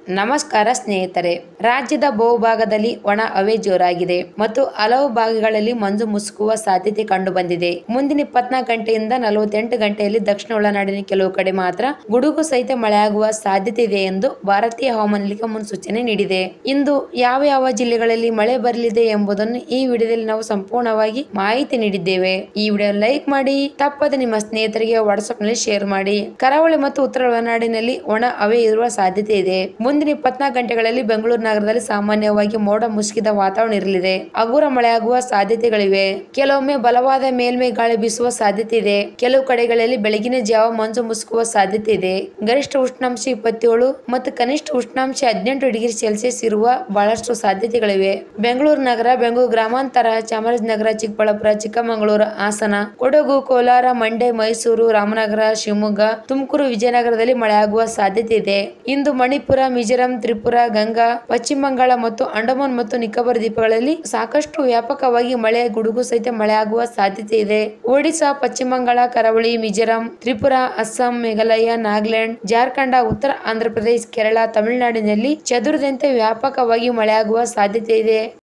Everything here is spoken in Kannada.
ನಮಸ್ಕಾರ ಸ್ನೇಹಿತರೆ ರಾಜ್ಯದ ಬಹುಭಾಗದಲ್ಲಿ ಒಣ ಹವೆ ಜೋರಾಗಿದೆ ಮತ್ತು ಹಲವು ಭಾಗಗಳಲ್ಲಿ ಮಂಜು ಮುಸುಕುವ ಸಾಧ್ಯತೆ ಕಂಡು ಬಂದಿದೆ ಮುಂದಿನ ಇಪ್ಪತ್ನಾಲ್ಕು ಗಂಟೆಯಿಂದ ನಲವತ್ತೆಂಟು ಗಂಟೆಯಲ್ಲಿ ದಕ್ಷಿಣ ಒಳನಾಡಿನ ಕೆಲವು ಕಡೆ ಮಾತ್ರ ಗುಡುಗು ಸಹಿತ ಮಳೆಯಾಗುವ ಸಾಧ್ಯತೆ ಇದೆ ಎಂದು ಭಾರತೀಯ ಹವಾಮಾನ ಇಲಾಖೆ ಮುನ್ಸೂಚನೆ ನೀಡಿದೆ ಇಂದು ಯಾವ ಯಾವ ಜಿಲ್ಲೆಗಳಲ್ಲಿ ಮಳೆ ಬರಲಿದೆ ಎಂಬುದನ್ನು ಈ ವಿಡಿಯೋದಲ್ಲಿ ನಾವು ಸಂಪೂರ್ಣವಾಗಿ ಮಾಹಿತಿ ನೀಡಿದ್ದೇವೆ ಈ ವಿಡಿಯೋ ಲೈಕ್ ಮಾಡಿ ತಪ್ಪದೆ ನಿಮ್ಮ ಸ್ನೇಹಿತರಿಗೆ ವಾಟ್ಸ್ಆಪ್ ನಲ್ಲಿ ಶೇರ್ ಮಾಡಿ ಕರಾವಳಿ ಮತ್ತು ಉತ್ತರ ಒಳನಾಡಿನಲ್ಲಿ ಒಣ ಹವೆ ಇರುವ ಸಾಧ್ಯತೆ ಇದೆ ಮುಂದಿನ ಇಪ್ಪತ್ನಾಲ್ಕು ಗಂಟೆಗಳಲ್ಲಿ ಬೆಂಗಳೂರು ನಗರದಲ್ಲಿ ಸಾಮಾನ್ಯವಾಗಿ ಮೋಡ ಮುಸುಕಿದ ವಾತಾವರಣ ಇರಲಿದೆ ಹಗುರ ಮಳೆಯಾಗುವ ಸಾಧ್ಯತೆಗಳಿವೆ ಕೆಲವೊಮ್ಮೆ ಬಲವಾದ ಮೇಲ್ಮೈ ಗಾಳಿ ಬೀಸುವ ಸಾಧ್ಯತೆ ಇದೆ ಕೆಲವು ಕಡೆಗಳಲ್ಲಿ ಬೆಳಗಿನ ಜಾವ ಮಂಜು ಮುಸುಕುವ ಸಾಧ್ಯತೆ ಇದೆ ಗರಿಷ್ಠ ಉಷ್ಣಾಂಶ ಇಪ್ಪತ್ತೇಳು ಮತ್ತು ಕನಿಷ್ಠ ಉಷ್ಣಾಂಶ ಹದಿನೆಂಟು ಡಿಗ್ರಿ ಸೆಲ್ಸಿಯಸ್ ಇರುವ ಬಹಳಷ್ಟು ಸಾಧ್ಯತೆಗಳಿವೆ ಬೆಂಗಳೂರು ನಗರ ಬೆಂಗಳೂರು ಗ್ರಾಮಾಂತರ ಚಾಮರಾಜನಗರ ಚಿಕ್ಕಬಳ್ಳಾಪುರ ಚಿಕ್ಕಮಗಳೂರು ಹಾಸನ ಕೊಡಗು ಕೋಲಾರ ಮಂಡ್ಯ ಮೈಸೂರು ರಾಮನಗರ ಶಿವಮೊಗ್ಗ ತುಮಕೂರು ವಿಜಯನಗರದಲ್ಲಿ ಮಳೆಯಾಗುವ ಸಾಧ್ಯತೆ ಇದೆ ಇಂದು ಮಣಿಪುರ ಮಿಜೋರಾಂ ತ್ರಿಪುರಾ ಗಂಗಾ ಪಶ್ಚಿಮ ಬಂಗಾಳ ಮತ್ತು ಅಂಡಮಾನ್ ಮತ್ತು ನಿಕೋಬಾರ್ ದ್ವೀಪಗಳಲ್ಲಿ ಸಾಕಷ್ಟು ವ್ಯಾಪಕವಾಗಿ ಮಳೆ ಗುಡುಗು ಸಹಿತ ಮಳೆಯಾಗುವ ಸಾಧ್ಯತೆ ಇದೆ ಒಡಿಶಾ ಪಶ್ಚಿಮ ಬಂಗಾಳ ಕರಾವಳಿ ಮಿಜೋರಾಂ ತ್ರಿಪುರಾ ಅಸ್ಸಾಂ ಮೇಘಾಲಯ ನಾಗಾಲ್ಯಾಂಡ್ ಜಾರ್ಖಂಡ್ ಉತ್ತರ ಆಂಧ್ರಪ್ರದೇಶ ಕೇರಳ ತಮಿಳುನಾಡಿನಲ್ಲಿ ಚದುರಿದಂತೆ ವ್ಯಾಪಕವಾಗಿ ಮಳೆಯಾಗುವ ಸಾಧ್ಯತೆ ಇದೆ